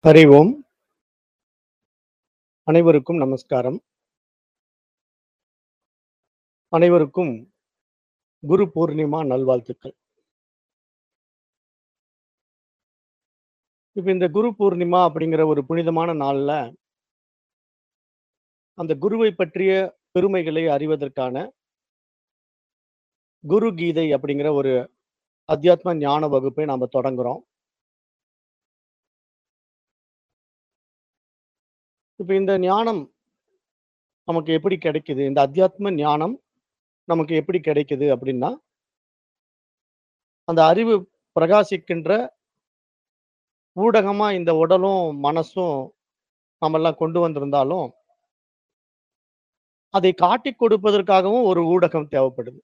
ஹரி ஓம் அனைவருக்கும் நமஸ்காரம் அனைவருக்கும் குரு பூர்ணிமா நல்வாழ்த்துக்கள் இப்ப இந்த குரு பூர்ணிமா அப்படிங்கிற ஒரு புனிதமான நாள்ல அந்த குருவை பற்றிய பெருமைகளை அறிவதற்கான குரு கீதை அப்படிங்கிற ஒரு அத்தியாத்ம ஞான வகுப்பை நாம தொடங்குறோம் இப்ப இந்த ஞானம் நமக்கு எப்படி கிடைக்குது இந்த அத்தியாத்ம ஞானம் நமக்கு எப்படி கிடைக்குது அப்படின்னா அந்த அறிவு பிரகாசிக்கின்ற ஊடகமா இந்த உடலும் மனசும் நம்ம எல்லாம் கொண்டு வந்திருந்தாலும் அதை காட்டி கொடுப்பதற்காகவும் ஒரு ஊடகம் தேவைப்படுது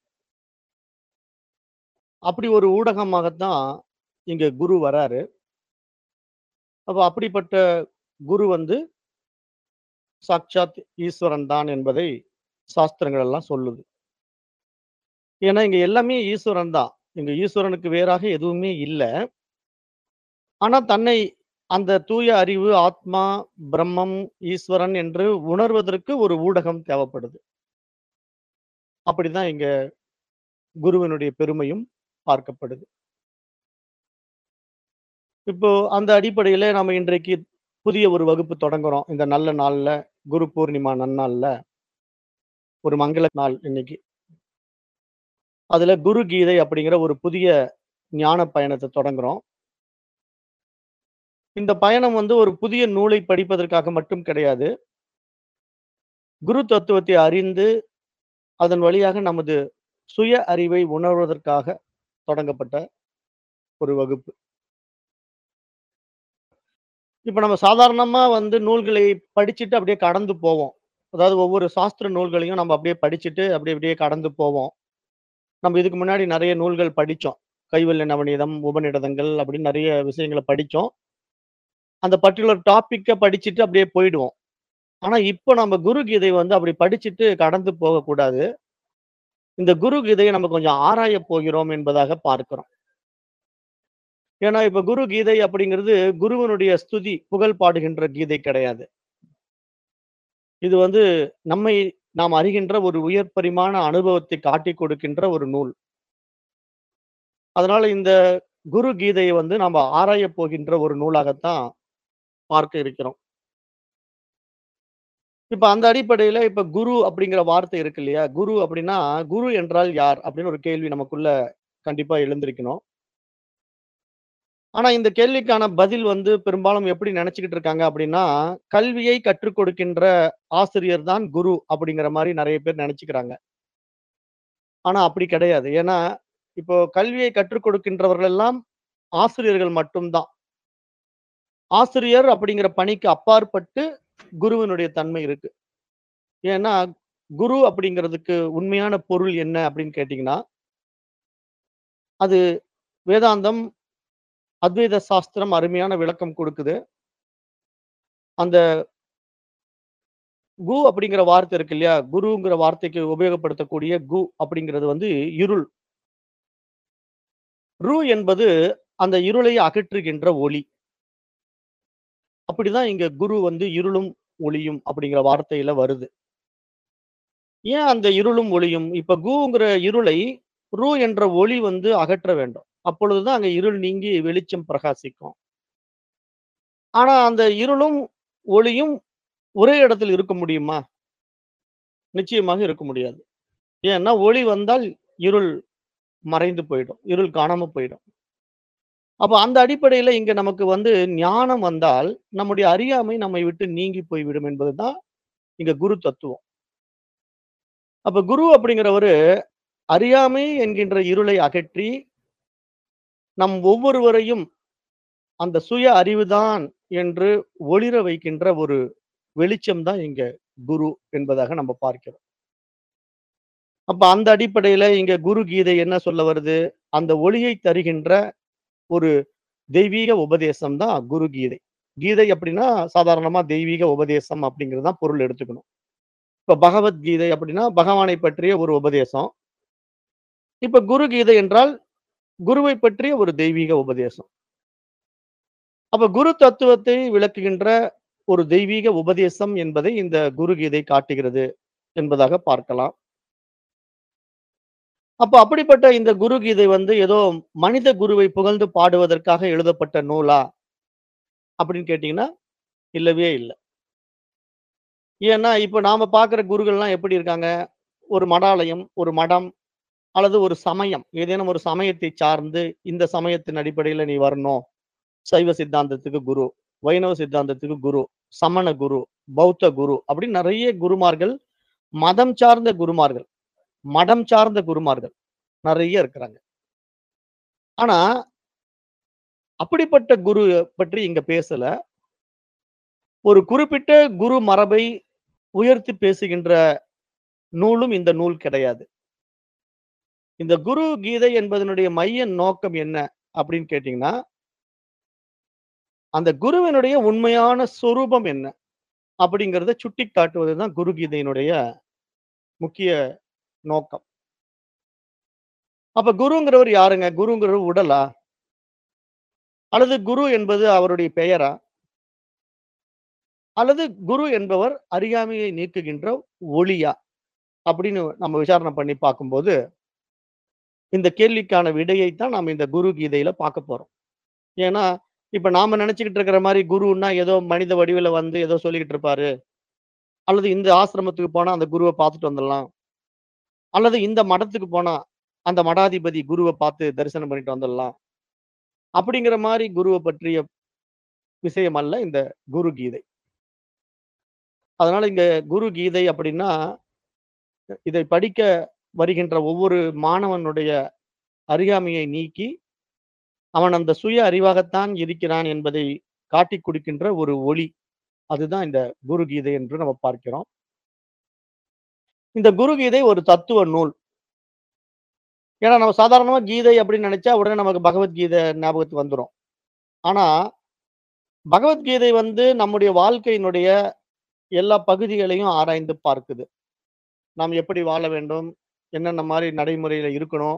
அப்படி ஒரு ஊடகமாகத்தான் இங்க குரு வராரு அப்ப அப்படிப்பட்ட குரு வந்து சாட்சாத் ஈஸ்வரன் தான் என்பதை சாஸ்திரங்கள் எல்லாம் சொல்லுது ஏன்னா இங்க எல்லாமே ஈஸ்வரன் தான் இங்க ஈஸ்வரனுக்கு வேறாக எதுவுமே இல்லை ஆனா தன்னை அந்த தூய அறிவு ஆத்மா பிரம்மம் ஈஸ்வரன் என்று உணர்வதற்கு ஒரு ஊடகம் தேவைப்படுது அப்படிதான் இங்க குருவினுடைய பெருமையும் பார்க்கப்படுது இப்போ அந்த அடிப்படையில நம்ம இன்றைக்கு புதிய ஒரு வகுப்பு தொடங்குறோம் இந்த நல்ல நாள்ல குரு பூர்ணிமா நன்னாள்ல ஒரு மங்கள நாள் இன்னைக்கு அதுல குரு கீதை அப்படிங்கிற ஒரு புதிய ஞான பயணத்தை தொடங்குறோம் இந்த பயணம் வந்து ஒரு புதிய நூலை படிப்பதற்காக மட்டும் கிடையாது குரு தத்துவத்தை அறிந்து அதன் வழியாக நமது சுய அறிவை உணர்வதற்காக தொடங்கப்பட்ட ஒரு வகுப்பு இப்ப நம்ம சாதாரணமா வந்து நூல்களை படிச்சுட்டு அப்படியே கடந்து போவோம் அதாவது ஒவ்வொரு சாஸ்திர நூல்களையும் நம்ம அப்படியே படிச்சுட்டு அப்படியே அப்படியே கடந்து போவோம் நம்ம இதுக்கு முன்னாடி நிறைய நூல்கள் படிச்சோம் கைவல்ய நவநீதம் உபநிடதங்கள் அப்படின்னு நிறைய விஷயங்களை படிச்சோம் அந்த பர்டிகுலர் டாப்பிக்கை படிச்சுட்டு அப்படியே போயிடுவோம் ஆனா இப்போ நம்ம குரு கீதை வந்து அப்படி படிச்சுட்டு கடந்து போகக்கூடாது இந்த குரு கீதையை நம்ம கொஞ்சம் ஆராய போகிறோம் என்பதாக பார்க்கிறோம் ஏன்னா இப்ப குரு கீதை அப்படிங்கிறது குருவனுடைய ஸ்துதி புகழ் பாடுகின்ற கீதை கிடையாது இது வந்து நம்மை நாம் அறிகின்ற ஒரு உயர் பரிமாண அனுபவத்தை காட்டி கொடுக்கின்ற ஒரு நூல் அதனால இந்த குரு கீதையை வந்து நம்ம ஆராய போகின்ற ஒரு நூலாகத்தான் பார்க்க இருக்கிறோம் இப்ப அந்த அடிப்படையில இப்ப குரு அப்படிங்கிற வார்த்தை இருக்கு இல்லையா குரு அப்படின்னா குரு என்றால் யார் அப்படின்னு ஒரு கேள்வி நமக்குள்ள கண்டிப்பா எழுந்திருக்கணும் ஆனா இந்த கேள்விக்கான பதில் வந்து பெரும்பாலும் எப்படி நினைச்சுக்கிட்டு இருக்காங்க அப்படின்னா கல்வியை கற்றுக் கொடுக்கின்ற ஆசிரியர் தான் குரு அப்படிங்கிற மாதிரி நிறைய பேர் நினைச்சுக்கிறாங்க ஆனா அப்படி கிடையாது ஏன்னா இப்போ கல்வியை கற்றுக் கொடுக்கின்றவர்கள் எல்லாம் ஆசிரியர்கள் மட்டும்தான் ஆசிரியர் அப்படிங்கிற பணிக்கு அப்பாற்பட்டு குருவினுடைய தன்மை இருக்கு ஏன்னா குரு அப்படிங்கிறதுக்கு உண்மையான பொருள் என்ன அப்படின்னு கேட்டீங்கன்னா அது வேதாந்தம் அத்வைத சாஸ்திரம் அருமையான விளக்கம் கொடுக்குது அந்த கு அப்படிங்கிற வார்த்தை இருக்கு இல்லையா குருங்கிற வார்த்தைக்கு உபயோகப்படுத்தக்கூடிய கு அப்படிங்கிறது வந்து இருள் ரு என்பது அந்த இருளை அகற்றுகின்ற ஒளி அப்படிதான் இங்க குரு வந்து இருளும் ஒளியும் அப்படிங்கிற வார்த்தையில வருது ஏன் அந்த இருளும் ஒளியும் இப்ப குங்கிற இருளை ரு என்ற ஒளி வந்து அகற்ற வேண்டும் அப்பொழுதுதான் அங்க இருள் நீங்கி வெளிச்சம் பிரகாசிக்கும் ஆனா அந்த இருளும் ஒளியும் ஒரே இடத்தில் இருக்க முடியுமா நிச்சயமாக இருக்க முடியாது ஏன்னா ஒளி வந்தால் இருள் மறைந்து போயிடும் இருள் காணாம போயிடும் அப்ப அந்த அடிப்படையில இங்க நமக்கு வந்து ஞானம் வந்தால் நம்முடைய அறியாமை நம்மை விட்டு நீங்கி போய்விடும் என்பதுதான் இங்க குரு தத்துவம் அப்ப குரு அப்படிங்கிறவரு அறியாமை என்கின்ற இருளை அகற்றி நம் ஒவ்வொருவரையும் அந்த சுய அறிவுதான் என்று ஒளிர வைக்கின்ற ஒரு வெளிச்சம் தான் இங்க குரு என்பதாக நம்ம பார்க்கிறோம் அப்ப அந்த அடிப்படையில இங்க குரு கீதை என்ன சொல்ல வருது அந்த ஒளியை தருகின்ற ஒரு தெய்வீக உபதேசம் தான் குரு கீதை கீதை அப்படின்னா சாதாரணமா தெய்வீக உபதேசம் அப்படிங்கிறது தான் பொருள் எடுத்துக்கணும் இப்ப பகவத்கீதை அப்படின்னா பகவானை பற்றிய ஒரு உபதேசம் இப்ப குரு கீதை என்றால் குருவை பற்றிய ஒரு தெய்வீக உபதேசம் அப்ப குரு தத்துவத்தை விளக்குகின்ற ஒரு தெய்வீக உபதேசம் என்பதை இந்த குரு கீதை காட்டுகிறது என்பதாக பார்க்கலாம். அப்ப அப்படிப்பட்ட இந்த குரு கீதை வந்து ஏதோ மனித குருவை புகழ்ந்து பாடுவதற்காக எழுதப்பட்ட நூலா? அப்படின்னு கேட்டீங்கன்னா, இல்லவே இல்ல. ஏன்னா, இப்ப நாம பார்க்கிற குருக்கள்லாம் எப்படி இருக்காங்க? ஒரு மடாலயம், ஒரு மடம் அல்லது ஒரு சமயம். ஏதேனும் ஒரு சமயத்தை சார்ந்து, இந்த சமயத்தின் அடிப்படையில நீ வரணும். சைவ சித்தாந்தத்துக்கு குரு, வைணவ சித்தாந்தத்துக்கு குரு, சமண குரு, பௌத்த குரு அப்படின்னு நெறைய குருமார்கள், மதம் சார்ந்த குருமார்கள், மடம் சார்ந்த குருமார்கள் நெறைய இருக்கிறாங்க. ஆனா அப்படிப்பட்ட குரு பற்றி இங்க பேசல. ஒரு குறிப்பிட்ட குரு மரபை உயர்த்தி பேசுகின்ற நூலும் இந்த நூல் கிடையாது. இந்த குரு கீதை என்பதனுடைய மைய நோக்கம் என்ன அப்படின்னு கேட்டீங்கன்னா அந்த குருவினுடைய உண்மையான சொரூபம் என்ன? அப்படிங்கிறத சுட்டிக்காட்டுவது தான் குரு கீதையினுடைய முக்கிய நோக்கம். அப்ப குருங்கிறவர் யாருங்க? குருங்கிறவர் உடலா? அல்லது குரு என்பது அவருடைய பெயரா? அல்லது குரு என்பவர் அறியாமையை நீக்குகின்ற ஒளியா? அப்படின்னு நம்ம விசாரணை பண்ணி பார்க்கும்போது, இந்த கேள்விக்கான விடையைத்தான் நாம இந்த குரு கீதையில பார்க்க போறோம். ஏன்னா, இப்ப நாம நெனச்சுக்கிட்டு இருக்கிற மாரி குருன்னா ஏதோ மனித வடிவில வந்து ஏதோ சொல்லிக்கிட்டு இருப்பாரு. அல்லது இந்த ஆசிரமத்துக்கு போனா அந்த குருவ பார்த்துட்டு வந்துடலாம். அல்லது இந்த மடத்துக்கு போனா, அந்த மடாதிபதி குருவ பார்த்து தரிசனம் பண்ணிட்டு வந்துடலாம். அப்படிங்கிற மாரி குருவ பற்றிய விஷயம் அல்ல இந்த குரு கீதை. அதனால இங்க குரு கீதை அப்படின்னா, இதை படிக்க வருகின்ற ஒவ்வொரு மாணவனுடைய அறியாமையை நீக்கி, அவன் அந்த சுய அறிவாகத்தான் இருக்கிறான் என்பதை காட்டிக் குடுக்கின்ற ஒரு ஒளி. அதுதான் இந்த குரு கீதை என்று நம்ம பார்க்கிறோம். இந்த குரு கீதை ஒரு தத்துவ நூல். ஏன்னா நம்ம சாதாரணமா கீதை அப்படின்னு நெனச்சா உடனே நமக்கு பகவத்கீதை ஞாபகத்துக்கு வந்துரும். ஆனா, பகவத்கீதை வந்து நம்முடைய வாழ்க்கையினுடைய எல்லா பகுதிகளையும் ஆராய்ந்து பார்க்குது. நாம் எப்படி வாழ வேண்டும்? என்னென்ன மாரி நடைமுறையில இருக்கணும்?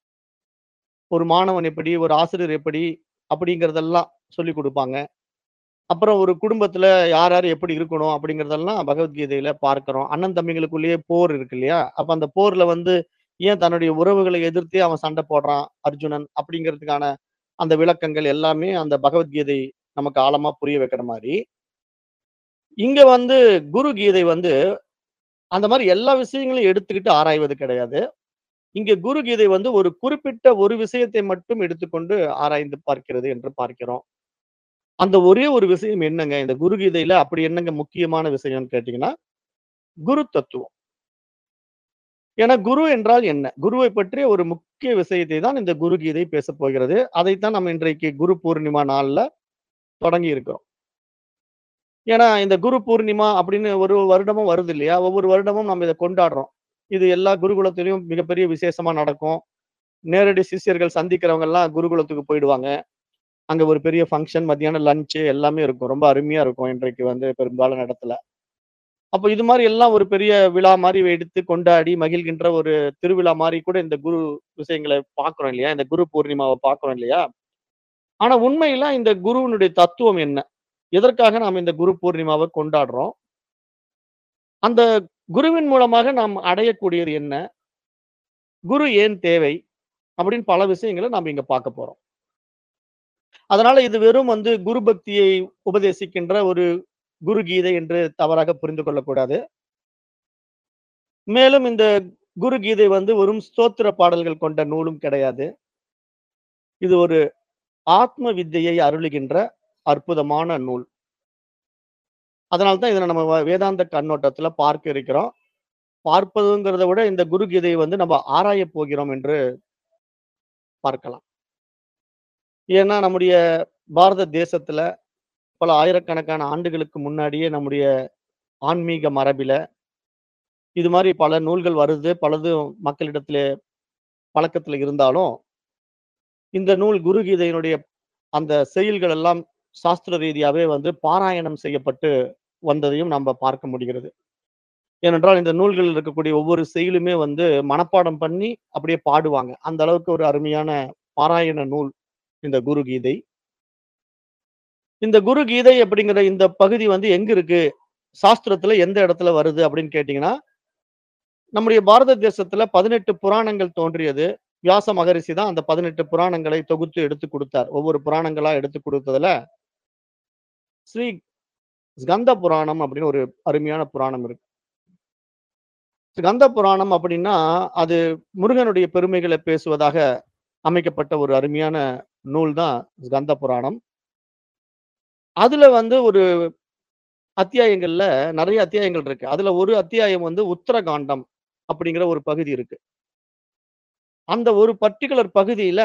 ஒரு மாணவன் எப்படி? ஒரு ஆசிரியர் எப்படி? அப்படிங்கிறதெல்லாம் சொல்லிக் குடுப்பாங்க. அப்புறம் ஒரு குடும்பத்துல யார் யார் எப்படி இருக்கணும்? அப்படிங்கிறதெல்லாம் பகவத்கீதையில பார்க்கிறோம். அண்ணன் தம்பிங்களுக்குள்ளேயே போர் இருக்கு இல்லையா? அப்ப அந்த போர்ல வந்து ஏன் தன்னுடைய உறவுகளை எதிர்த்தே அவன் சண்டை போடுறான் அர்ஜுனன் அப்படிங்கிறதுக்கான அந்த விளக்கங்கள் எல்லாமே அந்த பகவத்கீதை நமக்கு ஆழமா புரிய வைக்கிற மாரி இங்க வந்து குரு கீதை வந்து அந்த மாரி எல்லா விஷயங்களையும் எடுத்துக்கிட்டு ஆராய்வது கிடையாது. இங்க குரு கீதை வந்து ஒரு குறிப்பிட்ட ஒரு விஷயத்தை மட்டும் எடுத்துக்கொண்டு ஆராய்ந்து பார்க்கிறது என்று பார்க்கிறோம். அந்த ஒரே ஒரு விஷயம் என்னங்க? இந்த குரு கீதையில அப்படி என்னங்க முக்கியமான விஷயம்னு கேட்டீங்கன்னா, குரு தத்துவம். ஏன்னா குரு என்றால் என்ன? குருவை பற்றிய ஒரு முக்கிய விஷயத்தை தான் இந்த குரு கீதை பேசப் போகிறது. அதைத்தான் நம்ம இன்றைக்கு குரு பூர்ணிமா நாள்ல தொடங்கி இருக்கிறோம். ஏன்னா இந்த குரு பூர்ணிமா அப்படின்னு ஒரு வருடமும் வருது இல்லையா? ஒவ்வொரு வருடமும் நம்ம இத கொண்டாடுறோம். இது எல்லா குருகுலத்திலயும் மிகப்பெரிய விசேஷமா நடக்கும். நேரடி சிஷ்யர்கள் சந்திக்கிறவங்கலாம் குருகுலத்துக்கு போயிடுவாங்க. அங்க ஒரு பெரிய ஃபங்ஷன், மத்தியானம் லஞ்ச் எல்லாமே இருக்கும். ரொம்ப அருமையா இருக்கும் இன்றைக்கு வந்து பெரும்பாலான இடத்துல. அப்ப இது மாரி எல்லாம் ஒரு பெரிய விழா மாரி எடுத்து கொண்டாடி மகிழ்கின்ற ஒரு திருவிழா மாரி கூட இந்த குரு விஷயங்கள பார்க்கிறோம் இல்லையா? இந்த குரு பூர்ணிமாவ பார்க்கிறோம் இல்லையா? ஆனா உண்மையில இந்த குருவினுடைய தத்துவம் என்ன? எதற்காக நாம் இந்த குரு பூர்ணிமாவ கொண்டாடுறோம்? அந்த குருவின் மூலமாக நாம் அடையக்கூடியது என்ன? குரு ஏன் தேவை? அப்படின்னு பல விஷயங்கள நாம இங்க பார்க்க போறோம். அதனால இது வெறும் வந்து குரு பக்தியை உபதேசிக்கின்ற ஒரு குரு கீதை என்று தவறாக புரிந்து கொள்ளக்கூடாது. மேலும் இந்த குரு கீதை வந்து வெறும் ஸ்தோத்திர பாடல்கள் கொண்ட நூலும் கிடையாது. இது ஒரு ஆத்ம வித்தையை அருளுகின்ற அற்புதமான நூல். அதனால தான் இத நம்ம வ வேதாந்த கண்ணோட்டத்துல பார்க்க இருக்கிறோம். பார்ப்பதுங்கிறத விட இந்த குரு கீதையை வந்து நம்ம ஆராயப் போகிறோம் என்று பார்க்கலாம். ஏன்னா நம்முடைய பாரத தேசத்துல பல ஆயிரக்கணக்கான ஆண்டுகளுக்கு முன்னாடியே நம்முடைய ஆன்மீக மரபில இது மாரி பல நூல்கள் வருது. பலதும் மக்களிடத்திலே பழக்கத்துல இருந்தாலும், இந்த நூல் குரு கீதையினுடைய அந்த செய்யுள்கள் எல்லாம் சாஸ்திர ரீதியாவே வந்து பாராயணம் செய்யப்பட்டு வந்ததையும் நம்ப பார்க்க முடிகிறது. ஏனென்றால் இந்த நூல்களில் இருக்கக்கூடிய ஒவ்வொரு செய்யுளுமே வந்து மனப்பாடம் பண்ணி அப்படியே பாடுவாங்க. அந்த அளவுக்கு ஒரு அருமையான பாராயண நூல் இந்த குரு கீதை. இந்த குரு கீதை அப்படிங்கிற இந்த பகுதி வந்து எங்க இருக்கு? சாஸ்திரத்துல எந்த இடத்துல வருது அப்படின்னு கேட்டீங்கன்னா, நம்முடைய பாரத தேசத்துல 18 புராணங்கள் தோன்றியது. வியாச மகரிஷி தான் அந்த 18 புராணங்களை தொகுத்து எடுத்து குடுத்தார். ஒவ்வொரு புராணங்களா எடுத்து குடுத்ததுல ஸ்ரீ ஸ்கந்த புராணம் அப்படின்னு ஒரு அருமையான புராணம் இருக்கு. ஸ்கந்த புராணம் அப்படின்னா, அது முருகனுடைய பெருமைகள பேசுவதாக அமைக்கப்பட்ட ஒரு அருமையான நூல் தான் ஸ்கந்த புராணம். அதுல வந்து ஒரு அத்தியாயங்கள்ல நெறைய அத்தியாயங்கள் இருக்கு. அதுல ஒரு அத்தியாயம் வந்து உத்தரகாண்டம் அப்படிங்கிற ஒரு பகுதி இருக்கு. அந்த ஒரு பர்ட்டிகுலர் பகுதியில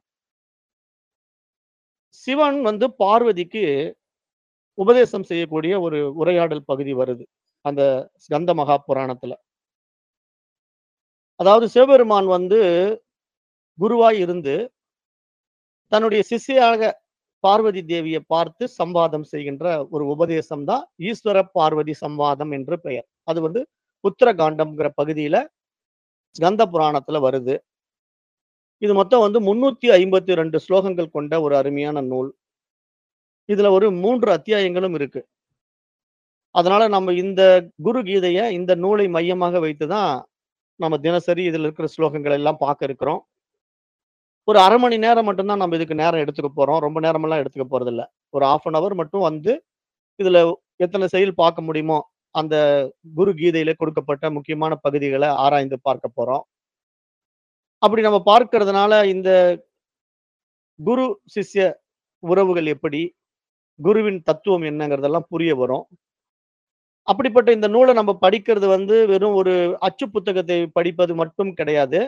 சிவன் வந்து பார்வதிக்கு உபதேசம் செய்யக்கூடிய ஒரு உரையாடல் பகுதி வருது. அந்த ஸ்கந்த மகா புராணத்துல. அதாவது சிவபெருமான் வந்து குருவாய் இருந்து தன்னுடைய சிஷ்யாக பார்வதி தேவிய பார்த்து சம்வாதம் செய்கின்ற ஒரு உபதேசம் தான் ஈஸ்வர பார்வதி சம்வாதம் என்று பெயர். அது வந்து உத்தரகாண்டம்ங்கிற பகுதியில ஸ்கந்த புராணத்துல வருது. இது மொத்தம் வந்து 352 ஸ்லோகங்கள் கொண்ட ஒரு அருமையான நூல். இதுல ஒரு 3 அத்தியாயங்களும் இருக்கு. அதனால நம்ம இந்த குரு கீதைய இந்த நூலை மையமாக வைத்து தான் நம்ம தினசரி இதுல இருக்கிற ஸ்லோகங்கள் எல்லாம் பார்க்க இருக்கிறோம். ஒரு 1/2 மணி நேரம் மட்டும் தான் நம்ம இதுக்கு நேரம் எடுத்துக்க போறோம். ரொம்ப நேரமெல்லாம் எடுத்துக்க போறதில்ல. ஒரு 1/2 அன் ஹவர் மட்டும் வந்து இதுல எத்தன செயல் பார்க்க முடியுமோ, அந்த குரு கீதையில கொடுக்கப்பட்ட முக்கியமான பகுதிகள ஆராய்ந்து பார்க்க போறோம். அப்படி நம்ம பார்க்கிறதுனால இந்த குரு, சிஷ்ய உறவுகள் எப்படி? குருவின் தத்துவம் என்னங்கிறதெல்லாம் புரிய வரும். அப்படிப்பட்ட இந்த நூல நம்ம படிக்கிறது வந்து வெறும் ஒரு அச்சு புத்தகத்தை படிப்பது மட்டும் கிடையாது.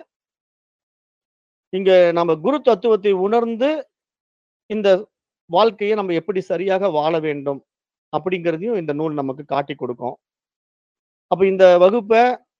இங்க நம்ம குரு தத்துவத்தை உணர்ந்து, இந்த வாழ்க்கைய நம்ம எப்படி சரியாக வாழ வேண்டும்? அப்படிங்கிறதையும் இந்த நூல் நமக்கு காட்டிக் கொடுக்கும். அப்ப இந்த வகுப்ப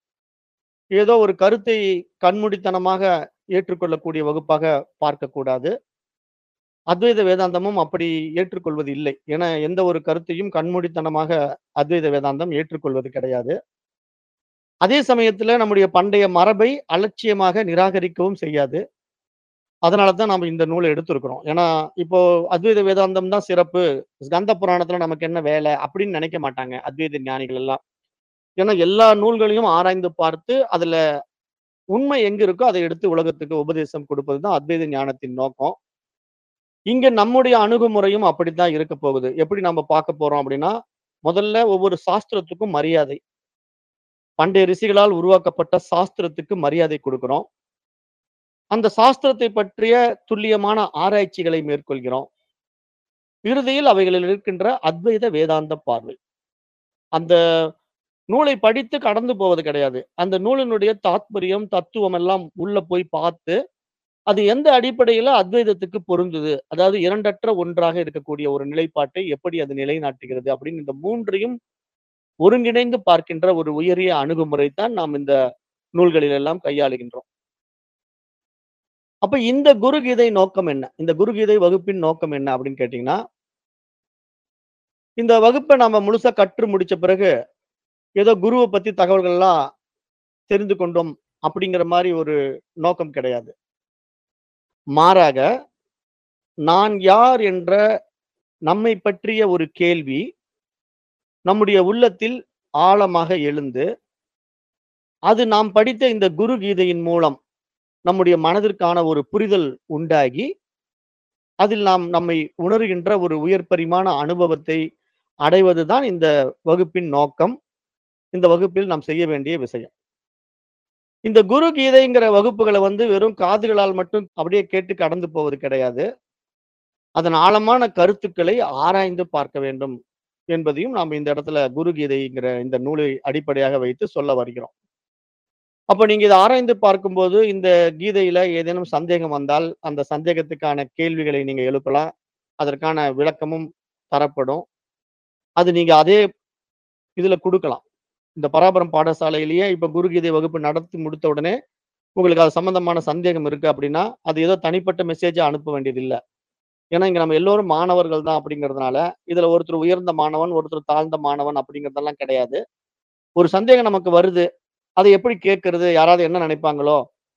ஏதோ ஒரு கருத்தை கண்மூடித்தனமாக ஏற்றுக்கொள்ளக்கூடிய வகுப்பாக பார்க்கக்கூடாது. அத்வைத வேதாந்தமும் அப்படி ஏற்றுக்கொள்வது இல்லை. ஏன்னா, எந்த ஒரு கருத்தையும் கண்மூடித்தனமாக அத்வைத வேதாந்தம் ஏற்றுக்கொள்வது கிடையாது. அதே சமயத்துல நம்முடைய பண்டைய மரபை அலட்சியமாக நிராகரிக்கவும் செய்யாது. அதனால தான் நாம இந்த நூல எடுத்திருக்கிறோம். ஏன்னா, இப்போ அத்வைத வேதாந்தம் தான் சிறப்பு. ஸ்கந்த புராணத்துல நமக்கு என்ன வேல? அப்படின்னு நெனைக்க மாட்டாங்க. அத்வைத ஞானிகள் எல்லாம். ஏன்னா, எல்லா நூல்களையும் ஆராய்ந்து பார்த்து, அதுல உண்மை எங்க இருக்கோ, அதை எடுத்து உலகத்துக்கு உபதேசம் கொடுப்பது தான் அத்வைத ஞானத்தின் நோக்கம். இங்க நம்முடைய அணுகுமுறையும் அப்படித்தான் இருக்க போகுது. எப்படி நம்ம பார்க்க போறோம் அப்படின்னா, முதல்ல ஒவ்வொரு சாஸ்திரத்துக்கும் மரியாதை. பண்டைய ரிஷிகளால் உருவாக்கப்பட்ட சாஸ்திரத்துக்கு மரியாதை குடுக்கிறோம். அந்த சாஸ்திரத்தை பற்றிய துல்லியமான ஆராய்ச்சிகளை மேற்கொள்கிறோம். இறுதியில் அவைகளில் இருக்கின்ற அத்வைத வேதாந்த பார்வை. அந்த நூலை படித்து கடந்து போவது கிடையாது. அந்த நூலினுடைய தாத்பரியம், தத்துவம் எல்லாம் உள்ள போய் பார்த்து, அது எந்த அடிப்படையில அத்வைதத்துக்கு பொருந்துது? அதாவது இரண்டற்ற ஒன்றாக இருக்கக்கூடிய ஒரு நிலைப்பாட்டை எப்படி அது நிலைநாட்டுகிறது? அப்படின்னு இந்த 3யும் ஒருங்கிணைந்து பார்க்கின்ற ஒரு உயரிய அணுகுமுறை தான் நாம் இந்த நூல்களில் எல்லாம் கையாளுகின்றோம். அப்ப இந்த குரு கீதை நோக்கம் என்ன? இந்த குரு கீதை வகுப்பின் நோக்கம் என்ன அப்படின்னு கேட்டீங்கன்னா இந்த வகுப்ப நாம முழுசா கற்று முடிச்ச பிறகு, ஏதோ குருவ பத்தி தகவல்கள்லாம் தெரிந்து கொண்டோம் அப்படிங்கிற மாரி ஒரு நோக்கம் கிடையாது. மாறாக, நான் யார் என்ற நம்மை பற்றிய ஒரு கேள்வி, நம்முடைய உள்ளத்தில் ஆழமாக எழுந்து, அது நாம் படித்த இந்த குரு கீதையின் மூலம், நம்முடைய மனதிற்கான ஒரு புரிதல் உண்டாகி, அதில் நாம் நம்மை உணர்கின்ற ஒரு உயர் பரிமாண அனுபவத்தை அடைவது தான் இந்த வகுப்பின் நோக்கம். இந்த வகுப்பில் நாம் செய்ய வேண்டிய விஷயம். இந்த குரு கீதைங்கிற வகுப்புகள வந்து வெறும் காதுகளால் மட்டும் அப்படியே கேட்டு கடந்து போவது கிடையாது. அதன் ஆழமான கருத்துக்களை ஆராய்ந்து பார்க்க வேண்டும் என்பதையும் நாம் இந்த இடத்துல குரு கீதைங்கிற இந்த நூலை அடிப்படையாக வைத்து சொல்ல வருகிறோம். அப்ப நீங்க இத ஆராய்ந்து பார்க்கும்போது, இந்த கீதையில ஏதேனும் சந்தேகம் வந்தால், அந்த சந்தேகத்துக்கான கேள்விகளை நீங்க எழுப்பலாம். அதற்கான விளக்கமும் தரப்படும். அது நீங்க அதே இதுல குடுக்கலாம். இந்த பராபரம் பாடசாலையிலேயே இப்ப குரு கீதை வகுப்பு நடத்தி முடித்த உடனே, உங்களுக்கு அது சம்பந்தமான சந்தேகம் இருக்கு அப்படின்னா, அது ஏதோ தனிப்பட்ட மெசேஜா அனுப்ப வேண்டியது இல்ல. ஏன்னா, இங்க நம்ம எல்லோரும் மாணவர்கள் தான் அப்படிங்கிறதுனால, இதுல ஒருத்தர் உயர்ந்த மாணவன், ஒருத்தர் தாழ்ந்த மாணவன் அப்படிங்கிறதெல்லாம் கிடையாது. ஒரு சந்தேகம் நமக்கு வருது. அத எப்படி கேட்கிறது? யாராவது என்ன நினைப்பாங்களோ?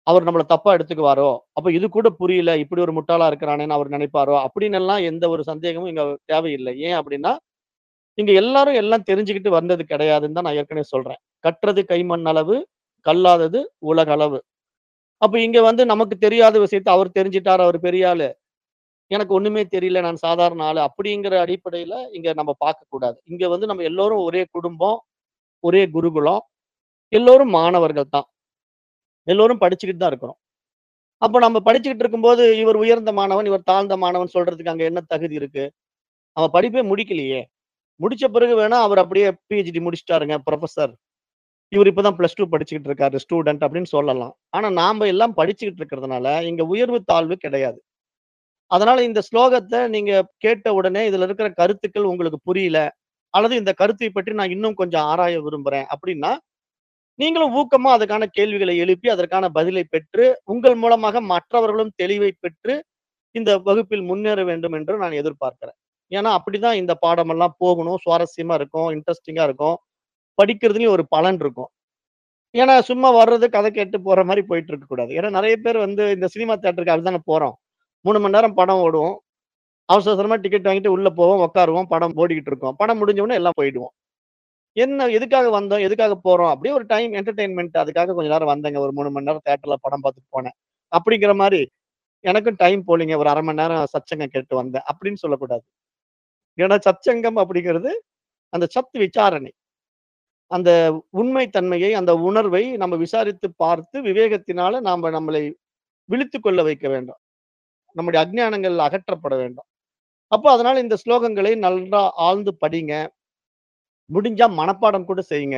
அவர் நம்மள தப்பா எடுத்துக்குவாரோ? அப்ப இது கூட புரியல. இப்படி ஒரு முட்டாளா இருக்கிறானேன்னு அவர் நினைப்பாரோ? அப்படின்னெல்லாம் எந்த ஒரு சந்தேகமும் இங்க தேவையில்லை. ஏன் அப்படின்னா, இங்க எல்லாரும் எல்லாம் தெரிஞ்சுக்கிட்டு வந்தது கிடையாதுன்னு தான் நான் ஏற்கனவே சொல்றேன். கற்றது கைமண் அளவு, கல்லாதது உலகளவு. அப்ப இங்க வந்து நமக்கு தெரியாத விஷயத்த அவர் தெரிஞ்சுட்டாரு, அவர் பெரிய ஆளு. எனக்கு ஒண்ணுமே தெரியல, நான் சாதாரண ஆளு. அப்படிங்கிற அடிப்படையில இங்க நம்ம பார்க்கக்கூடாது. இங்க வந்து நம்ம எல்லோரும் ஒரே குடும்பம், ஒரே குருகுலம். எல்லோரும் மாணவர்கள் தான். எல்லோரும் படிச்சுக்கிட்டு தான் இருக்கிறோம். அப்ப நம்ம படிச்சுக்கிட்டு இருக்கும்போது, இவர் உயர்ந்த மாணவன், இவர் தாழ்ந்த மாணவன் சொல்றதுக்கு அங்க என்ன தகுதி இருக்கு? அவன் படிப்பே முடிக்கலையே! முடிச்ச பிறகு வேணா அவர் அப்படியே பிஹெச்டி முடிச்சுட்டாருங்க, புரொஃபசர். இவர் இப்ப தான் பிளஸ் 2 படிச்சுக்கிட்டு இருக்காரு, ஸ்டூடண்ட் அப்படின்னு சொல்லலாம். ஆனா நாம எல்லாம் படிச்சுக்கிட்டு இருக்கிறதுனால, இங்க உயர்வு, தாழ்வு கிடையாது. அதனால இந்த ஸ்லோகத்த நீங்க கேட்ட உடனே இதுல இருக்கிற கருத்துக்கள் உங்களுக்கு புரியல, அல்லது இந்த கருத்தை பற்றி நான் இன்னும் கொஞ்சம் ஆராய விரும்புறேன் அப்படின்னா, நீங்களும் ஊக்கமா அதுக்கான கேள்விகளை எழுப்பி, அதற்கான பதிலை பெற்று, உங்கள் மூலமாக மற்றவர்களும் தெளிவை பெற்று, இந்த வகுப்பில் முன்னேற வேண்டும் என்று நான் எதிர்பார்க்கிறேன். ஏன்னா, அப்படிதான் இந்த பாடமெல்லாம் போகணும். சுவாரஸ்யமா இருக்கும், இன்ட்ரஸ்டிங்கா இருக்கும். படிக்கிறதுலயும் ஒரு பலன் இருக்கும். ஏன்னா, சும்மா வர்றது, கதை கேட்டு போற மாரி போயிட்டு இருக்கக்கூடாது. ஏன்னா நெறைய பேர் வந்து இந்த சினிமா தியேட்டருக்கு அதுதானே போறோம். 3 மணி நேரம் படம் ஓடும். அவசர அவசரமா டிக்கெட் வாங்கிட்டு உள்ள போவோம், உட்காருவோம், படம் ஓடிக்கிட்டு இருக்கும். படம் முடிஞ்ச உடனே எல்லாம் போயிடுவோம். என்ன எதுக்காக வந்தோம்? எதுக்காக போறோம்? அப்படியே ஒரு டைம் என்டர்டெயின்மென்ட் அதுக்காக கொஞ்ச நேரம் வந்தேங்க. ஒரு 3 மணி நேரம் தியேட்டர்ல படம் பார்த்துட்டு போனேன். அப்படிங்கிற மாரி, எனக்கும் டைம் போலீங்க. ஒரு 1/2 மணி நேரம் சத்சங்கம் கேட்டு வந்தேன். அப்படின்னு சொல்லக்கூடாது. ஏன்னா சத்சங்கம் அப்படிங்கிறது, அந்த சத் விசாரணை. அந்த உண்மை தன்மையை, அந்த உணர்வை நம்ம விசாரித்து பார்த்து, விவேகத்தினால நாம நம்மளை விழித்துக் கொள்ள வைக்க வேண்டும். நம்முடைய அஞ்ஞானங்கள் அகற்றப்பட வேண்டும். அப்போ அதனால இந்த ஸ்லோகங்களை நல்லா ஆழ்ந்து படிங்க. முடிஞ்சா மனப்பாடம் கூட செய்யுங்க.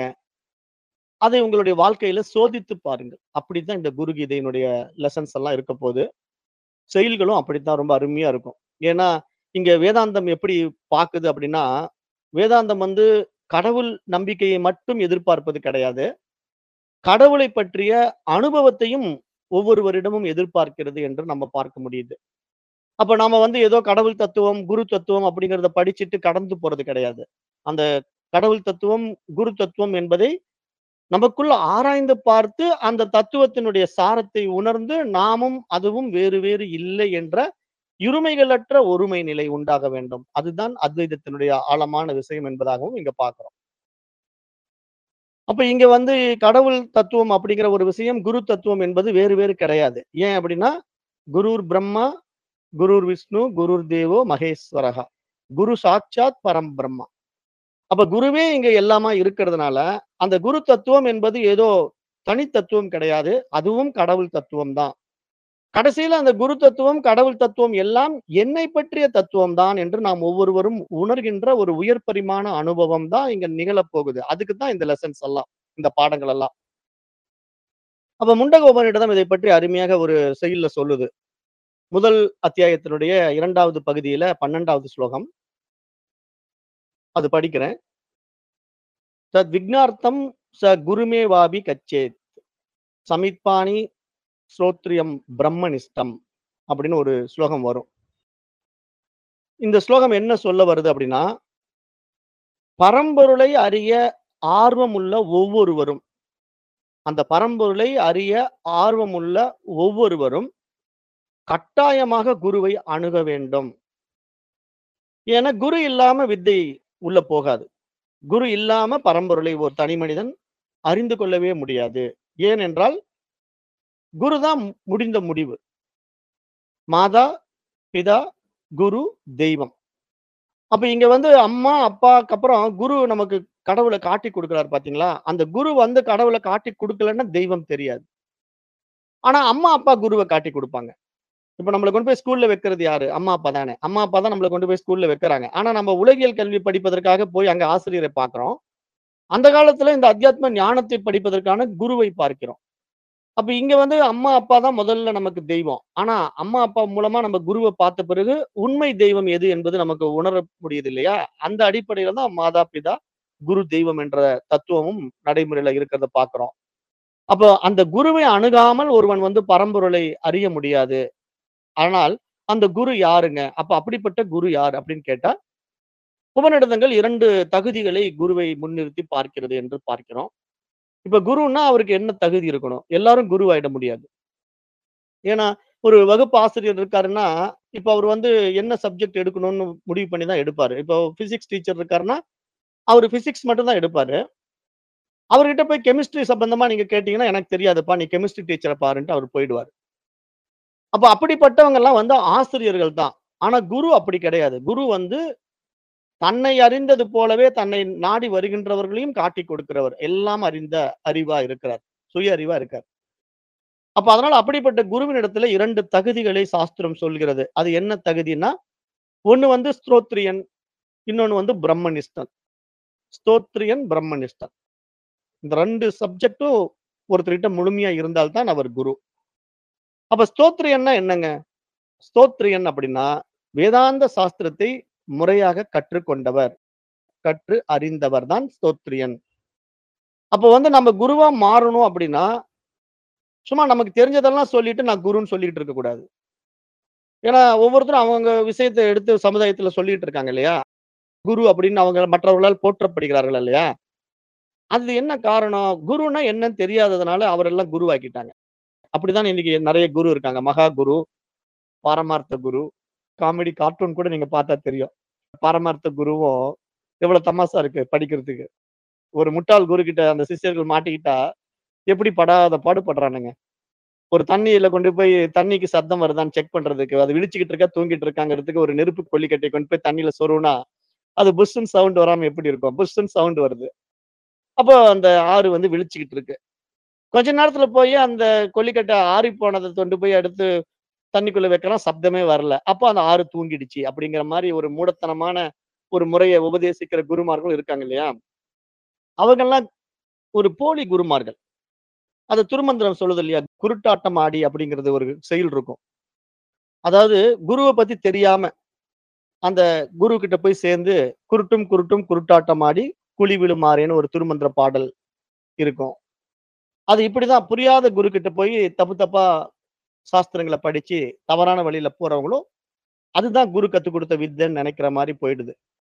அதை உங்களுடைய வாழ்க்கையில சோதித்து பாருங்கள். அப்படித்தான் இந்த குரு கீதையினுடைய லெசன்ஸ் எல்லாம் இருக்க போது. செயல்களும் அப்படித்தான் ரொம்ப அருமையா இருக்கும். ஏன்னா, இங்க வேதாந்தம் எப்படி பாக்குது அப்படின்னா, வேதாந்தம் வந்து கடவுள் நம்பிக்கையை மட்டும் எதிர்பார்ப்பது கிடையாது. கடவுளை பற்றிய அனுபவத்தையும் ஒவ்வொருவரிடமும் எதிர்பார்க்கிறது என்று நம்ம பார்க்க முடியுது. அப்ப நாம வந்து ஏதோ கடவுள் தத்துவம், குரு தத்துவம் அப்படிங்கிறத படிச்சுட்டு கடந்து போறது கிடையாது. அந்த கடவுள் தத்துவம், குரு தத்துவம் என்பதை நமக்குள்ள ஆராய்ந்து பார்த்து, அந்த தத்துவத்தினுடைய சாரத்தை உணர்ந்து, நாமும் அதுவும் வேறு வேறு இல்லை என்ற இருமைகளற்ற ஒருமை நிலை உண்டாக வேண்டும். அதுதான் அத்வைதத்தினுடைய ஆழமான விஷயம் என்பதாகவும் இங்க பார்க்கிறோம். அப்ப இங்க வந்து கடவுள் தத்துவம் அப்படிங்கிற ஒரு விஷயம், குரு தத்துவம் என்பது வேறு வேறு கிடையாது. ஏன் அப்படின்னா, குருர் பிரம்மா, குருர் விஷ்ணு, குருர் தேவோ மகேஸ்வரஹா. குரு சாட்சாத் பரம் பிரம்மா. அப்ப குருவே இங்க எல்லாமா இருக்கிறதுனால, அந்த குரு தத்துவம் என்பது ஏதோ தனி தத்துவம் கிடையாது. அதுவும் கடவுள் தத்துவம் தான். கடைசியில அந்த குரு தத்துவம், கடவுள் தத்துவம் எல்லாம் என்னை பற்றிய தத்துவம் தான் என்று நாம் ஒவ்வொருவரும் உணர்கின்ற ஒரு உயர் பரிமாண அனுபவம் தான் இங்க நிகழப் போகுது. அதுக்கு தான் இந்த லெசன்ஸ் எல்லாம். இந்த பாடங்கள் எல்லாம். அப்ப முண்டக உபநிடதம் இதைப் பற்றி அருமையாக ஒரு செய்யுள்ல சொல்லுது. முதல் அத்தியாயத்தினுடைய 2வது பகுதியில 12வது ஸ்லோகம். அது படிக்கிறேன். தத் விக்னார்த்தம் ச குருமேவாபி கச்சேத். சமித்பாணி ஸ்ரோத்ரியம் பிரம்மனிஷ்டம் அப்படின்னு ஒரு ஸ்லோகம் வரும். இந்த ஸ்லோகம் என்ன சொல்ல வருது அப்படின்னா, பரம்பொருளை அறிய ஆர்வமுள்ள ஒவ்வொருவரும், அந்த பரம்பொருளை அறிய ஆர்வமுள்ள ஒவ்வொருவரும், கட்டாயமாக குருவை அணுக வேண்டும். ஏன்னா குரு இல்லாம வித்தை உள்ள போகாது. குரு இல்லாம பரம்பொருளை ஒரு தனி மனிதன் அறிந்து கொள்ளவே முடியாது. ஏனென்றால், குரு தான் முடிந்த முடிவு. மாதா, பிதா, குரு, தெய்வம். அப்ப இங்க வந்து அம்மா, அப்பாக்கு அப்புறம் குரு நமக்கு கடவுள காட்டிக் குடுக்கிறார் பார்த்தீங்களா? அந்த குரு வந்து கடவுள காட்டிக் குடுக்கலன்னா தெய்வம் தெரியாது. ஆனா அம்மா, அப்பா குருவ காட்டிக் குடுப்பாங்க. இப்ப நம்மள கொண்டு போய் ஸ்கூல்ல வைக்கிறது யாரு? அம்மா, அப்பா தானே. அம்மா, அப்பா தான் நம்மள கொண்டு போய் ஸ்கூல்ல வைக்கிறாங்க. ஆனா நம்ம உலகியல் கல்வி படிப்பதற்காக போய் அங்க ஆசிரியரை பார்க்கிறோம். அந்த காலத்துல இந்த அத்தியாத்ம ஞானத்தை படிப்பதற்கான குருவை பார்க்கிறோம். அப்ப இங்க வந்து அம்மா, அப்பா தான் முதல்ல நமக்கு தெய்வம். ஆனா அம்மா, அப்பா மூலமா நம்ம குருவ பார்த்த பிறகு, உண்மை தெய்வம் எது என்பது நமக்கு உணர முடியுது இல்லையா? அந்த அடிப்படையில தான் மாதா, பிதா, குரு, தெய்வம் என்ற தத்துவமும் நடைமுறையில இருக்கிறத பார்க்கிறோம். அப்போ அந்த குருவை அணுகாமல் ஒருவன் வந்து பரம்பொருளை அறிய முடியாது. ஆனால் அந்த குரு யாருங்க? அப்ப அப்படிப்பட்ட குரு யார் அப்படின்னு கேட்டா, உபநிடதங்கள் 2 தகுதிகளை குருவை முன்னிறுத்தி பார்க்கிறது என்று பார்க்கிறோம். இப்ப குருன்னா அவருக்கு என்ன தகுதி இருக்கணும்? எல்லாரும் குருவாயிட முடியாது. ஏன்னா, ஒரு வகுப்பு ஆசிரியர் இருக்காருன்னா, இப்ப அவரு வந்து என்ன சப்ஜெக்ட் எடுக்கணும்னு முடிவு பண்ணி தான் எடுப்பாரு. இப்போ பிசிக்ஸ் டீச்சர் இருக்காருன்னா, அவரு பிசிக்ஸ் மட்டும் தான் எடுப்பாரு. அவர்கிட்ட போய் கெமிஸ்ட்ரி சம்பந்தமா நீங்க கேட்டீங்கன்னா, "எனக்கு தெரியாதுப்பா. நீ கெமிஸ்ட்ரி டீச்சர பாருன்ட்டு" அவரு போயிடுவாரு. அப்ப அப்படிப்பட்டவங்கலாம் வந்து ஆசிரியர்கள் தான். ஆனா குரு அப்படி கிடையாது. குரு வந்து தன்னை அறிந்தது போலவே தன்னை நாடி வருகின்றவர்களையும் காட்டிக் கொடுக்கிறவர். எல்லாம் அறிந்த அறிவா இருக்கிறார். சுய அறிவா இருக்கார். அப்ப அதனால அப்படிப்பட்ட குருவினிடத்தில 2 தகுதிகளை சாஸ்திரம் சொல்கிறது. அது என்ன தகுதின்னா, ஒண்ணு வந்து ஸ்தோத்ரியன், இன்னொன்னு வந்து பிரம்மனிஷ்டன். ஸ்தோத்ரியன், பிரம்மனிஷ்டன். இந்த 2 சப்ஜெக்டும் ஒருத்தர்கிட்ட முழுமையா இருந்தால் தான் அவர் குரு. அப்ப ஸ்தோத்ரியன்னா என்னங்க? ஸ்தோத்ரியன் அப்படின்னா, வேதாந்த சாஸ்திரத்தை முறையாக கற்றுக்கொண்டவர். கற்று அறிந்தவர் தான் ஸ்தோத்ரியன். அப்ப வந்து நம்ம குருவா மாறணும் அப்படின்னா, சும்மா நமக்கு தெரிஞ்சதெல்லாம் சொல்லிட்டு நான் குருன்னு சொல்லிட்டு இருக்கக்கூடாது. ஏன்னா, ஒவ்வொருத்தரும் அவங்க விஷயத்த எடுத்து சமுதாயத்துல சொல்லிட்டு இருக்காங்க இல்லையா? குரு அப்படின்னு அவங்க மற்றவர்களால் போற்றப்படுகிறார்கள் இல்லையா? அது என்ன காரணம்? குருன்னா என்னன்னு தெரியாததுனால அவரெல்லாம் குருவாக்கிட்டாங்க. அப்படிதான் இன்னைக்கு நெறைய குரு இருக்காங்க. மகா குரு, பாரமார்த்த குரு, காமெடி கார்ட்டூன் கூட நீங்க பார்த்தா தெரியும். பாரமார்த்த குருவும் எவ்வளவு தமாஷா இருக்கு படிக்கிறதுக்கு. ஒரு முட்டாள் குரு கிட்ட அந்த சிஷ்யர்கள் மாட்டிக்கிட்டா, எப்படி படாத பாடு படுறானுங்க. ஒரு தண்ணீல கொண்டு போய் தண்ணிக்கு சத்தம் வருதான்னு செக் பண்றதுக்கு, அது விழிச்சுக்கிட்டு இருக்கா, தூங்கிட்டு இருக்காங்கிறதுக்கு ஒரு நெருப்பு கொள்ளிக்கட்டைய கொண்டு போய் தண்ணீல சொருவுனா, அது புஸ்ன்னு சவுண்ட் வராம எப்படி இருக்கும்? புஸ்ன்னு சவுண்ட் வருது. அப்போ அந்த ஆறு வந்து விழிச்சுக்கிட்டு இருக்கு. கொஞ்ச நேரத்துல போய் அந்த கொள்ளிக்கட்ட ஆறி போனத கொண்டு போய் எடுத்து தண்ணிக்குள்ள வைக்கிறான், சப்தமே வரல. அப்போ அந்த ஆறு தூங்கிடுச்சு. அப்படிங்கிற மாரி ஒரு மூடத்தனமான ஒரு முறைய உபதேசிக்கிற குருமார்களும் இருக்காங்க இல்லையா? அவங்கலாம் ஒரு போலி குருமார்கள். அது திருமந்திரம் சொல்லுது இல்லையா? குருட்டாட்டம் ஆடி அப்படிங்கிறது ஒரு செயல் இருக்கும். அதாவது குருவ பத்தி தெரியாம, அந்த குரு கிட்ட போய் சேர்ந்து, குருட்டும் குருட்டும் குருட்டாட்டம் ஆடி குழி விழுமாறேன்னு ஒரு திருமந்திர பாடல் இருக்கும். அது இப்படிதான் புரியாத குரு கிட்ட போய் தப்பு தப்பா சாஸ்திரங்கள படிச்சு, தவறான வழியில போறவங்களும், அதுதான் குரு கத்துக் குடுத்த வித்தைன்னு நெனைக்கிற மாரி போயிடுது.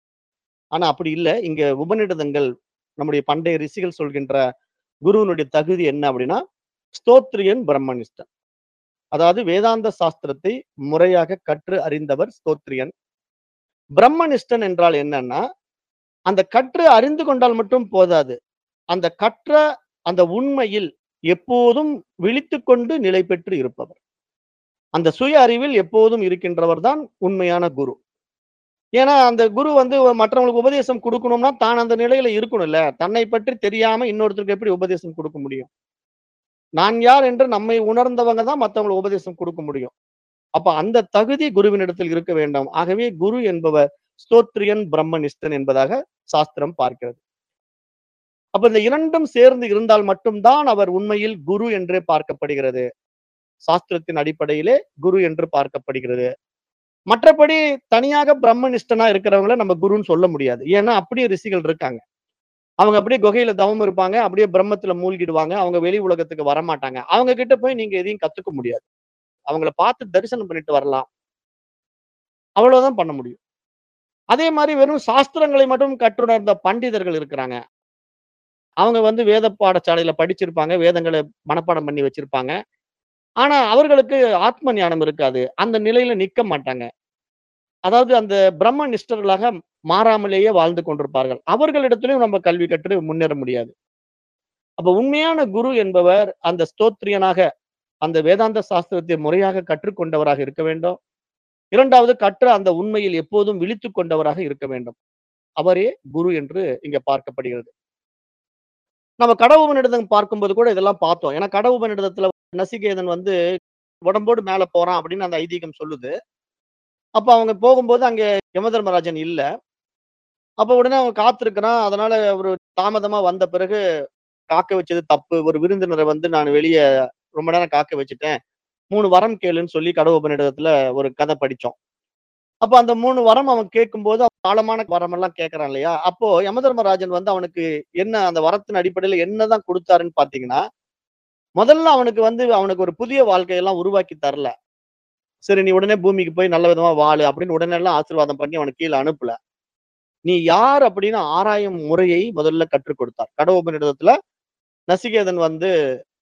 ஆனா அப்படி இல்ல. இங்க உபநிடதங்கள் நம்முடைய பண்டைய ரிஷிகள் சொல்கின்ற குருவினுடைய தகுதி என்ன அப்படின்னா, ஸ்தோத்ரியன், பிரம்மனிஷ்டன். அதாவது வேதாந்த சாஸ்திரத்தை முறையாக கற்று அறிந்தவர் ஸ்தோத்ரியன். பிரம்மனிஷ்டன் என்றால் என்னன்னா, அந்த கற்று அறிந்து கொண்டால் மட்டும் போதாது. அந்த கற்ற அந்த உண்மையில் எப்போதும் விழித்துக்கொண்டு நிலை பெற்று இருப்பவர். அந்த சுய அறிவில் எப்போதும் இருக்கின்றவர் தான் உண்மையான குரு. ஏன்னா, அந்த குரு வந்து மற்றவங்களுக்கு உபதேசம் குடுக்கணும்னா, தான் அந்த நிலையில இருக்கணும்ல. தன்னை பற்றி தெரியாம இன்னொருத்தருக்கு எப்படி உபதேசம் குடுக்க முடியும்? நான் யார் என்று நம்மை உணர்ந்தவங்க தான் மத்தவங்களுக்கு உபதேசம் குடுக்க முடியும். அப்ப அந்த தகுதி குருவினிடத்தில் இருக்க வேண்டும். ஆகவே குரு என்பவர் ஸ்தோத்ரியன், பிரம்மனிஷ்டன் என்பதாக சாஸ்திரம் பார்க்கிறது. அப்ப இந்த 2ம் சேர்ந்து இருந்தால் மட்டும் தான் அவர் உண்மையில் குரு என்றே பார்க்கப்படுகிறது. சாஸ்திரத்தின் அடிப்படையிலே குரு என்று பார்க்கப்படுகிறது. மற்றபடி தனியாக பிரம்மனிஷ்டனா இருக்கிறவங்கள நம்ம குருன்னு சொல்ல முடியாது. ஏன்னா, அப்படியே ரிஷிகள் இருக்காங்க. அவங்க அப்படியே குகையில தவம் இருப்பாங்க. அப்படியே பிரம்மத்துல மூழ்கிடுவாங்க. அவங்க வெளி உலகத்துக்கு வரமாட்டாங்க. அவங்க கிட்ட போய் நீங்க எதையும் கத்துக்க முடியாது. அவங்கள பார்த்து தரிசனம் பண்ணிட்டு வரலாம். அவ்வளவுதான் பண்ண முடியும். அதே மாரி வெறும் சாஸ்திரங்களை மட்டும் கற்றுணர்ந்த பண்டிதர்கள் இருக்கிறாங்க. அவங்க வந்து வேத பாடசாலையில படிச்சிருப்பாங்க. வேதங்கள மனப்பாடம் பண்ணி வச்சிருப்பாங்க. ஆனா, அவர்களுக்கு ஆத்ம ஞானம் இருக்காது. அந்த நிலையில நிக்க மாட்டாங்க. அதாவது அந்த பிரம்ம நிஷ்டர்களாக மாறாமலேயே வாழ்ந்து கொண்டிருப்பார்கள். அவர்களிடத்திலும் நம்ம கல்வி கற்று முன்னேற முடியாது. அப்ப உண்மையான குரு என்பவர் அந்த ஸ்தோத்ரியனாக, அந்த வேதாந்த சாஸ்திரத்தை முறையாக கற்றுக்கொண்டவராக இருக்க வேண்டும். 2வது கற்ற அந்த உண்மையில் எப்போதும் விழித்துக் கொண்டவராக இருக்க வேண்டும். அவரே குரு என்று இங்க பார்க்கப்படுகிறது. நம்ம கடவுபனிடதம் பார்க்கும்போது கூட இதெல்லாம் பார்த்தோம். ஏன்னா கடவுபனிடதத்துல நசிகேதன் வந்து உடம்போடு மேல போறான் அப்படின்னு அந்த ஐதீகம் சொல்லுது. அப்ப அவங்க போகும்போது அங்க யமதர்மராஜன் இல்ல. அப்ப உடனே அவன் காத்திருக்கிறான். அதனால ஒரு தாமதமா வந்த பிறகு காக்க வச்சது தப்பு. ஒரு விருந்தினர வந்து நான் வெளிய ரொம்ப நேரம் காக்க வச்சுட்டேன். 3 வரம் கேளுன்னு சொல்லி கடவுபனிடதத்துல ஒரு கதை படிச்சோம். அப்ப அந்த 3 வரம் அவன் கேட்கும்போது ஆழமான வரமெல்லாம் கேட்கறான் இல்லையா? அப்போ யமதர்மராஜன் வந்து அவனுக்கு என்ன அந்த வரத்தின் அடிப்படையில என்னதான் குடுத்தாருன்னு பார்த்தீங்கன்னா, முதல்ல அவனுக்கு வந்து அவனுக்கு ஒரு புதிய வாழ்க்கையெல்லாம் உருவாக்கி தரல. சரி நீ உடனே பூமிக்கு போய் நல்ல விதமா வாழு அப்படின்னு உடனே எல்லாம் ஆசீர்வாதம் பண்ணி அவன கீழ அனுப்பல. நீ யார் அப்படின்னு ஆராயும் முறையை முதல்ல கற்றுக் கொடுத்தார். கடவுபனிடதத்துல நசிகேதன் வந்து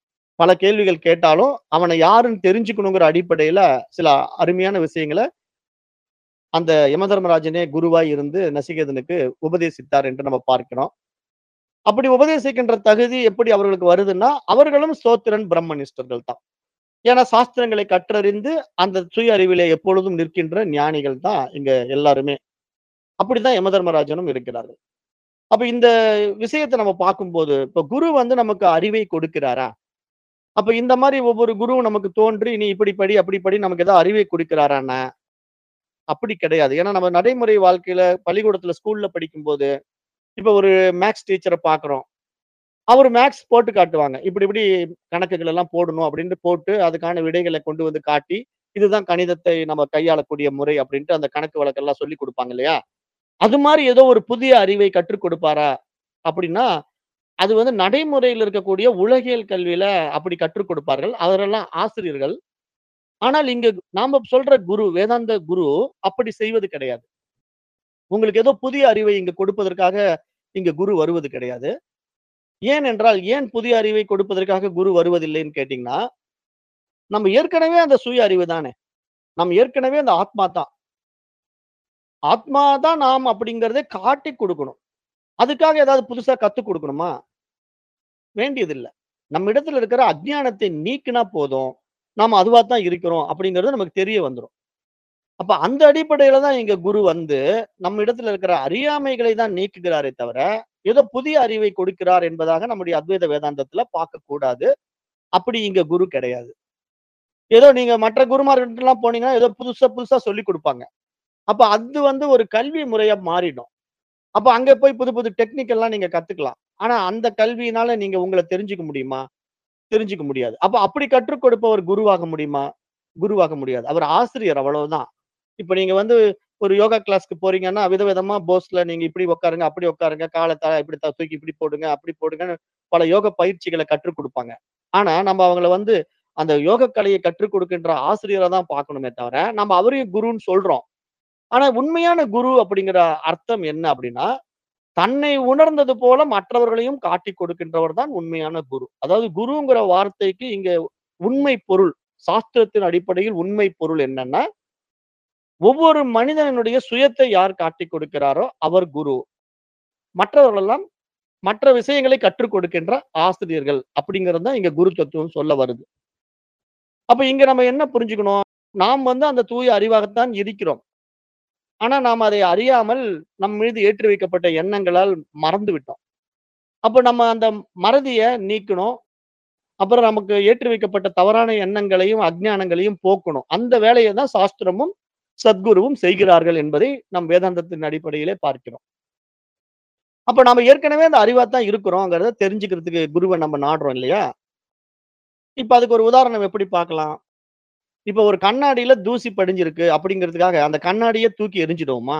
பல கேள்விகள் கேட்டாலும் அவனை யாருன்னு தெரிஞ்சுக்கணுங்கிற அடிப்படையில சில அருமையான விஷயங்களை அந்த யமதர்மராஜனே குருவாய் இருந்து நசிகேதனுக்கு உபதேசித்தார் என்று நம்ம பார்க்கிறோம் அப்படி உபதேசிக்கின்ற தகுதி எப்படி அவர்களுக்கு வருதுன்னா அவர்களும் சோத்திரன் பிரம்மனிஷ்டர்கள் தான் ஏன்னா சாஸ்திரங்களை கற்றறிந்து அந்த சுய அறிவிலே எப்பொழுதும் நிற்கின்ற ஞானிகள் தான் இங்க எல்லாருமே அப்படித்தான் யமதர்மராஜனும் இருக்கிறார்கள் அப்ப இந்த விஷயத்தை நம்ம பார்க்கும்போது இப்ப குரு வந்து நமக்கு அறிவை கொடுக்கிறாரா அப்ப இந்த மாதிரி ஒவ்வொரு குருவும் நமக்கு தோன்றி நீ இப்படி படி அப்படி படி நமக்கு ஏதாவது அறிவை கொடுக்கிறாரான்னா அப்படி கிடையாது ஏன்னா நம்ம நடைமுறை வாழ்க்கையில பள்ளிக்கூடத்துல ஸ்கூல்ல படிக்கும்போது இப்ப ஒரு மேக்ஸ் டீச்சரை பாக்குறோம் அவர் மேக்ஸ் போட்டு காட்டுவாங்க இப்படி இப்படி கணக்குகள் எல்லாம் போடணும் அப்படின்னு போட்டு அதுக்கான விடைகளை கொண்டு வந்து காட்டி இதுதான் கணிதத்தை நம்ம கையாளக்கூடிய முறை அப்படின்ட்டு அந்த கணக்கு வழக்கெல்லாம் சொல்லி கொடுப்பாங்க இல்லையா அது மாதிரி ஏதோ ஒரு புதிய அறிவை கற்றுக் கொடுப்பாரா அப்படின்னா அது வந்து நடைமுறையில் இருக்கக்கூடிய உலகியல் கல்வியில அப்படி கற்றுக் கொடுப்பார்கள் அவரெல்லாம் ஆசிரியர்கள் ஆனால் இங்க நாம சொல்ற குரு வேதாந்த குரு அப்படி செய்வது கிடையாது உங்களுக்கு ஏதோ புதிய அறிவை இங்க கொடுப்பதற்காக இங்க குரு வருவது கிடையாது ஏன் என்றால் ஏன் புதிய அறிவை கொடுப்பதற்காக குரு வருவதில்லைன்னு கேட்டீங்கன்னா நம்ம ஏற்கனவே அந்த சுய அறிவு தானே நம்ம ஏற்கனவே அந்த ஆத்மா தான் ஆத்மா தான் நாம் அப்படிங்கறதை காட்டி கொடுக்கணும் அதுக்காக ஏதாவது புதுசா கத்துக் கொடுக்கணுமா வேண்டியதில்லை நம்ம இடத்துல இருக்கிற அஜ்ஞானத்தை நீக்கினா போதும் நாம அதுவா தான் இருக்கிறோம் அப்படிங்கிறது நமக்கு தெரிய வந்துடும் அப்ப அந்த அடிப்படையில தான் இங்க குரு வந்து நம்ம இடத்துல இருக்கிற அறியாமைகளை தான் நீக்குகிறாரே தவிர ஏதோ புதிய அறிவை கொடுக்கிறார் என்பதாக நம்முடைய அத்வைத வேதாந்தத்துல பார்க்க கூடாது அப்படி இங்க குரு கிடையாது ஏதோ நீங்க மற்ற குருமார்கிட்ட எல்லாம் போனீங்கன்னா ஏதோ புதுசா புதுசா சொல்லி கொடுப்பாங்க அப்ப அது வந்து ஒரு கல்வி முறையா மாறிடும் அப்ப அங்க போய் புது புது டெக்னிக் எல்லாம் நீங்க கத்துக்கலாம் ஆனா அந்த கல்வியினால நீங்க உங்களை தெரிஞ்சுக்க முடியுமா தெரிஞ்சுக்க முடியாது அப்ப அப்படி கற்றுக் கொடுப்பவர் குருவாக முடியுமா குருவாக முடியாது அவர் ஆசிரியர் அவ்வளவுதான் இப்ப நீங்க வந்து ஒரு யோகா கிளாஸ்க்கு போறீங்கன்னா விதவிதமா போஸ்ல நீங்க இப்படி உட்காருங்க அப்படி உட்காருங்க காலை தலை இப்படி த- தூக்கி இப்படி போடுங்க அப்படி போடுங்கன்னு பல யோக பயிற்சிகளை கற்றுக் கொடுப்பாங்க ஆனா நம்ம அவங்கள வந்து அந்த யோக கலையை கற்றுக் கொடுக்கின்ற ஆசிரியரை தான் பார்க்கணுமே தவிர நம்ம அவரையும் குருன்னு சொல்றோம் ஆனா உண்மையான குரு அப்படிங்கிற அர்த்தம் என்ன அப்படின்னா தன்னை உணர்ந்தது போல மற்றவர்களையும் காட்டி கொடுக்கின்றவர் தான் உண்மையான குரு அதாவது குருங்கிற வார்த்தைக்கு இங்க உண்மை பொருள் சாஸ்திரத்தின் அடிப்படையில் உண்மை பொருள் என்னன்னா ஒவ்வொரு மனிதனுடைய சுயத்தை யார் காட்டி கொடுக்கிறாரோ அவர் குரு மற்றவர்கள் எல்லாம் மற்ற விஷயங்களை கற்றுக் கொடுக்கின்ற ஆசிரியர்கள் அப்படிங்கிறது தான் இங்க குரு தத்துவம் சொல்ல வருது அப்ப இங்க நம்ம என்ன புரிஞ்சுக்கணும் நாம் வந்து அந்த தூய அறிவாகத்தான் இருக்கிறோம் ஆனா நாம் அதை அறியாமல் நம் மீது ஏற்றி வைக்கப்பட்ட எண்ணங்களால் மறந்து விட்டோம் அப்ப நம்ம அந்த மறதியை நீக்கணும் அப்புறம் நமக்கு ஏற்றி வைக்கப்பட்ட தவறான எண்ணங்களையும் அஜ்ஞானங்களையும் போக்கணும் அந்த வேலையை தான் சாஸ்திரமும் சத்குருவும் செய்கிறார்கள் என்பதை நம் வேதாந்தத்தின் அடிப்படையிலே பார்க்கிறோம் அப்ப நம்ம ஏற்கனவே அந்த அறிவா தான் இருக்கிறோங்கிறத தெரிஞ்சுக்கிறதுக்கு குருவை நம்ம நாடுறோம் இல்லையா இப்ப அதுக்கு ஒரு உதாரணம் எப்படி பார்க்கலாம் இப்ப ஒரு கண்ணாடியில தூசி படிஞ்சிருக்கு அப்படிங்கிறதுக்காக அந்த கண்ணாடியை தூக்கி எரிஞ்சிடுவோமா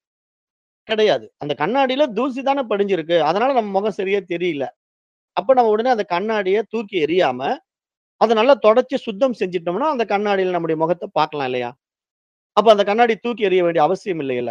கிடையாது அந்த கண்ணாடியில தூசி தானே படிஞ்சிருக்கு அதனால நம்ம முகம் சரியா தெரியல அப்ப நம்ம உடனே அந்த கண்ணாடியை தூக்கி எறியாம அதை நல்லா தொடச்சி சுத்தம் செஞ்சிட்டோம்னா அந்த கண்ணாடியில நம்முடைய முகத்தை பார்க்கலாம் இல்லையா அப்ப அந்த கண்ணாடி தூக்கி எறிய வேண்டிய அவசியம் இல்லையில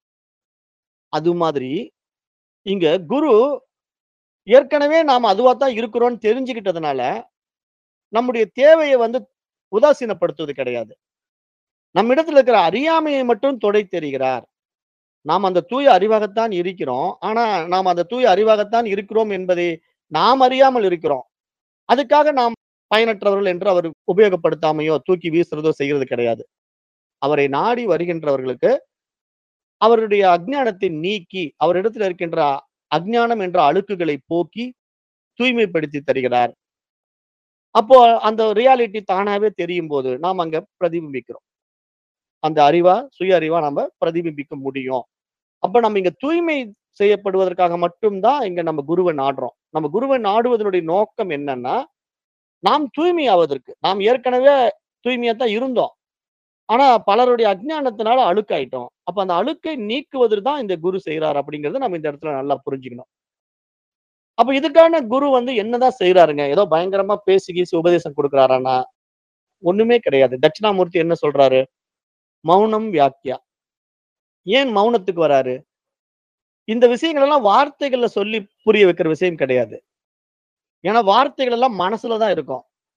அது மாதிரி இங்க குரு ஏற்கனவே நாம அதுவா தான் இருக்கிறோம்னு தெரிஞ்சுக்கிட்டதுனால நம்முடைய தேவையை வந்து உதாசீனப்படுத்துவது கிடையாது நம்ம இடத்துல இருக்கிற அறியாமையை மட்டும் தொடை தெரிகிறார் நாம் அந்த தூய அறிவாகத்தான் இருக்கிறோம் ஆனா நாம் அந்த தூய அறிவாகத்தான் இருக்கிறோம் என்பதை நாம் அறியாமல் இருக்கிறோம் அதுக்காக நாம் பயனற்றவர்கள் என்று அவர் உபயோகப்படுத்தாமையோ தூக்கி வீசுறதோ செய்கிறது கிடையாது அவரை நாடி வருகின்றவர்களுக்கு அவருடைய அஜ்ஞானத்தை நீக்கி அவரிடத்தில் இருக்கின்ற அஜ்ஞானம் என்ற அழுக்குகளை போக்கி தூய்மைப்படுத்தி தருகிறார் அப்போ அந்த ரியாலிட்டி தானாவே தெரியும் போது நாம் அங்க பிரதிபிம்பிக்கிறோம் அந்த அறிவா சுய அறிவா நம்ம பிரதிபிம்பிக்க முடியும் அப்ப நம்ம இங்க தூய்மை செய்யப்படுவதற்காக மட்டும்தான் இங்க நம்ம குருவை நாடுறோம் நம்ம குருவை நாடுவதனுடைய நோக்கம் என்னன்னா நாம் தூய்மை ஆவதற்கு நாம் ஏற்கனவே தூய்மையா தான் இருந்தோம் ஆனா பலருடைய அஜ்ஞானத்தினால அழுக்காயிட்டோம் அப்ப அந்த அழுக்கை நீக்குவதற்கு தான் இந்த குரு செய்யறார் அப்படிங்கறத நம்ம இந்த இடத்துல நல்லா புரிஞ்சுக்கணும் அப்ப இதுக்கான குரு வந்து என்னதான் செய்யறாருங்க ஏதோ பயங்கரமா பேசி கீசி உபதேசம் கொடுக்குறாரானா ஒண்ணுமே கிடையாது தட்சிணாமூர்த்தி என்ன சொல்றாரு மௌனம் வியாக்கியா ஏன் மௌனத்துக்கு வராரு இந்த விஷயங்கள் எல்லாம் வார்த்தைகள்ல சொல்லி புரிய வைக்கிற விஷயம் கிடையாது ஏன்னா வார்த்தைகள் எல்லாம் மனசுல தான் இருக்கும்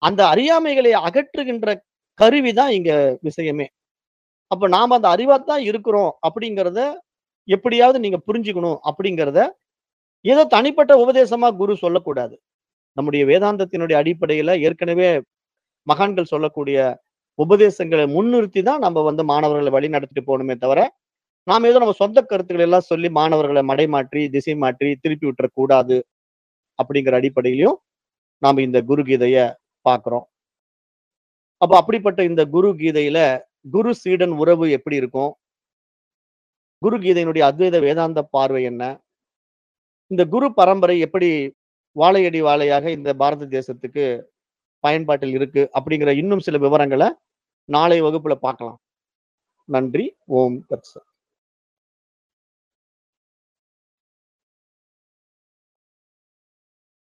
அந்த அறியாமைகளை அகற்றுகின்ற கருவி தான் இங்க விஷயமே. அப்ப நாம அந்த அறிவாத்தான் இருக்கிறோம் அப்படிங்கிறத எப்படியாவது நீங்க புரிஞ்சுக்கணும் அப்படிங்கிறத ஏதோ தனிப்பட்ட உபதேசமா குரு சொல்லக்கூடாது. நம்முடைய வேதாந்தத்தினுடைய அடிப்படையில ஏற்கனவே மகான்கள் சொல்லக்கூடிய உபதேசங்களை முன்னிறுத்தி தான் நம்ம வந்து மாணவர்களை வழி நடத்திட்டு போகணுமே தவிர, நாம ஏதோ நம்ம சொந்த கருத்துக்களை எல்லாம் சொல்லி மாணவர்களை மடைமாற்றி, திசை மாற்றி திருப்பி விட்டுறக் கூடாது. அப்படிங்கிற அடிப்படையிலயும் நாம இந்த குரு கீதைய பார்க்கிறோம். அப்ப அப்படிப்பட்ட இந்த குரு கீதையில குரு சீடன் உறவு எப்படி இருக்கும்? குரு கீதையினுடைய அத்வைத வேதாந்த பார்வை என்ன? இந்த குரு பரம்பரை எப்படி வாழையடி வாழையாக இந்த பாரத தேசத்துக்கு பயன்பாட்டில் இருக்கு அப்படிங்கிற இன்னும் சில விவரங்கள நாளைய வகுப்புல பார்க்கலாம். நன்றி. ஓம் தத் சத்.